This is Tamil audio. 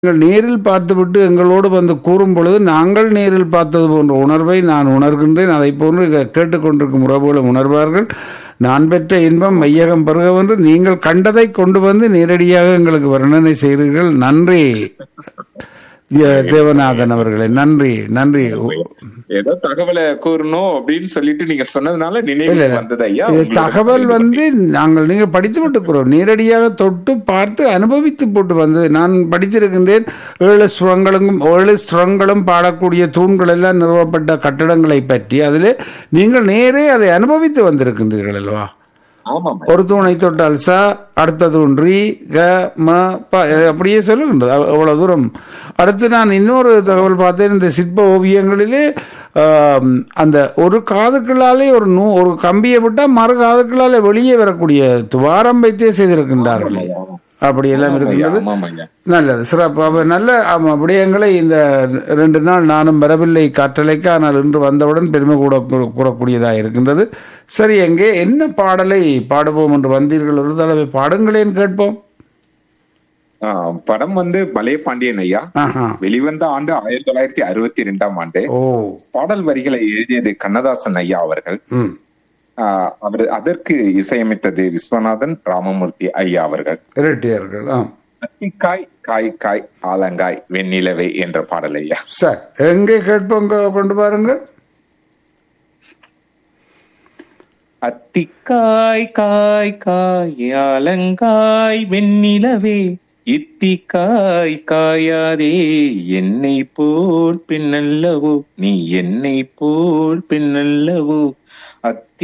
நீங்கள் நேரில் பார்த்துவிட்டு எங்களோடு வந்து கூறும் பொழுது நாங்கள் நேரில் பார்த்தது போன்ற உணர்வை நான் உணர்கின்றேன் அதை போன்று இங்க கேட்டுக்கொண்டிருக்கும் உறவுகளும் உணர்வார்கள் நான் பெற்ற இன்பம் மையகம் பெருகவென்று நீங்கள் கண்டதை கொண்டு வந்து நேரடியாக எங்களுக்கு வர்ணனை செய்கிறீர்கள் நன்றி தே- தேவநாதன் அவர்களே நன்றி நன்றி ஏதோ தகவலை கூறணும் அப்படின்னு சொல்லிட்டு நீங்க சொன்னதுனால இல்ல, நினைவு இல்ல. வந்தது ஐயா இது உங்களோட தகவல் கருத்து வந்து நாங்கள் நீங்க படித்து விட்டுக்கிறோம் நேரடியாக தொட்டு பார்த்து அனுபவித்து போட்டு வந்தது நான் படித்திருக்கின்றேன் ஏழு ஸ்வரங்களும் ஏழு ஸ்வரங்களும் பாடக்கூடிய தூண்கள் எல்லாம் நிறுவப்பட்ட கட்டடங்களை பற்றி அதில் நீங்கள் நேரே அதை அனுபவித்து வந்திருக்கின்றீர்கள் அல்லவா ஆமாம் ஒரு தூணை தொட்டால் ச அடுத்த தூண் ரீ க ம ப இது அப்படியே சொல்லுகின்றது அவ்- அவ்வளவு தூரம் அடுத்து நான் இன்னொரு தகவல் பார்த்தேன் இந்த சிற்ப ஓவியங்களிலே ஆம், அந்த ஒரு காதுக்குள்ளாலே ஒரு நூ ஒரு கம்பியை விட்டால் மறு காதுக்குள்ளாலே வெளியே வரக்கூடிய துவாரம் வைத்தே செய்திருக்கின்றார்கள் அப்படி எல்லாம் இருக்கின்றது ஆமாம் ஐயா நல்லது சிறப்பு அப்ப நல்ல ஆமா, விடயங்களை இந்த ரெண்டு நாள் நானும் வரவில்லை காற்றலைக்கு ஆனால் இன்று வந்தவுடன் பெருமை கூட கூ- கூறக்கூடியதாக இருக்கின்றது சரி எங்கே என்ன பாடலை பாடுவோம் என்று வந்தீர்கள் ஒரு தடவை பாடுங்களேன் கேட்போம் ஆ, படம் வந்து பலே பாண்டியன் ஐயா ஆஹா வெளிவந்த ஆண்டு ஆயிரத்தி தொள்ளாயிரத்தி அறுபத்தி ரெண்டாம் ஆண்டு ஓ பாடல் வரிகளை எழுதியது கண்ணதாசன் ஐயா அவர்கள் ம் ஆ, அவர் அதற்கு இசையமைத்தது விஸ்வநாதன் ராமமூர்த்தி ஐயா அவர்கள் இரட்டியர்கள் ஆ அத்திக்காய் காய் காய் ஆலங்காய் வெண்ணிலவை என்ற பாடல் ஐயா சார் எங்கே கேட்போம் கொ- கொண்டு பாருங்கள் அத்திக்காய் காய் காய் ஆலங்காய் வெண்ணிலவே இத்திக்காய் காயாதே என்னை போல் பெண்ணல்லவோ நீ என்னை போல் பெண்ணல்லவோ அத்தி